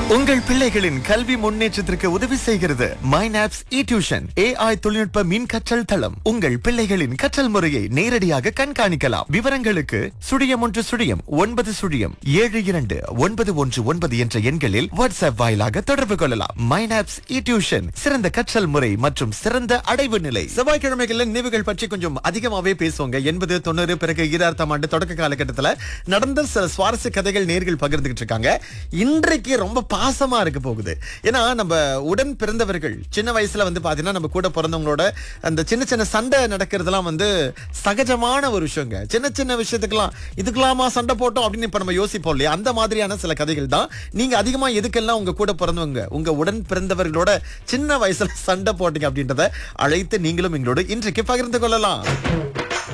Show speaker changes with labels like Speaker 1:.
Speaker 1: உங்கள் பிள்ளைகளின் கல்வி முன்னேற்றத்திற்கு உதவி செய்கிறது மைனாப்ஸ் இ டியூஷன் ஏஐ தொழில்நுட்ப மின் கற்றல் தளம் உங்கள் பிள்ளைகளின் கற்றல் முறையை நேரடியாக கண்காணிக்கலாம் விவரங்களுக்கு சுழியம் ஒன்று சுழியம் ஒன்பது சுழியம் ஏழு இரண்டு ஒன்பது ஒன்று ஒன்பது என்ற எண்களில் வாட்ஸ்அப் வாயிலாக தொடர்பு கொள்ளலாம் மைனாப்ஸ் இ டியூஷன் சிறந்த கற்றல் முறை மற்றும் சிறந்த அடைவு நிலை செவ்வாய்க்கிழமைகள்ல நினைவுகள் பற்றி கொஞ்சம் அதிகமாவே பேசுவாங்க எண்பது தொண்ணூறு பிறகு ஈராயிரத்தாம் ஆண்டு தொடக்க காலகட்டத்துல நடந்த சில சுவாரஸ்ய கதைகள் நேர்கள் பகிர்ந்துகிட்டு இருக்காங்க இன்றைக்கு ரொம்ப பாசமா இருக்க போகுது ஏன்னா நம்ம உடன் பிறந்தவர்கள் சின்ன வயசுல வந்து பாத்தீங்கன்னா நம்ம கூட பிறந்தவங்களோட அந்த சின்ன சின்ன சண்டை நடக்கிறதுலாம் வந்து சகஜமான ஒரு விஷயங்க சின்ன சின்ன விஷயத்துக்கெல்லாம் இதுக்கெல்லாமா சண்டை போட்டோம் அப்படின்னு இப்ப நம்ம யோசிப்போம் இல்லையா அந்த மாதிரியான சில கதைகள் தான் நீங்க அதிகமா எதுக்கெல்லாம் உங்க கூட பிறந்தவங்க உங்க உடன் பிறந்தவர்களோட சின்ன வயசுல சண்டை போட்டீங்க அப்படின்றத அழைத்து நீங்களும் எங்களோட இன்றைக்கு பகிர்ந்து கொள்ளலாம்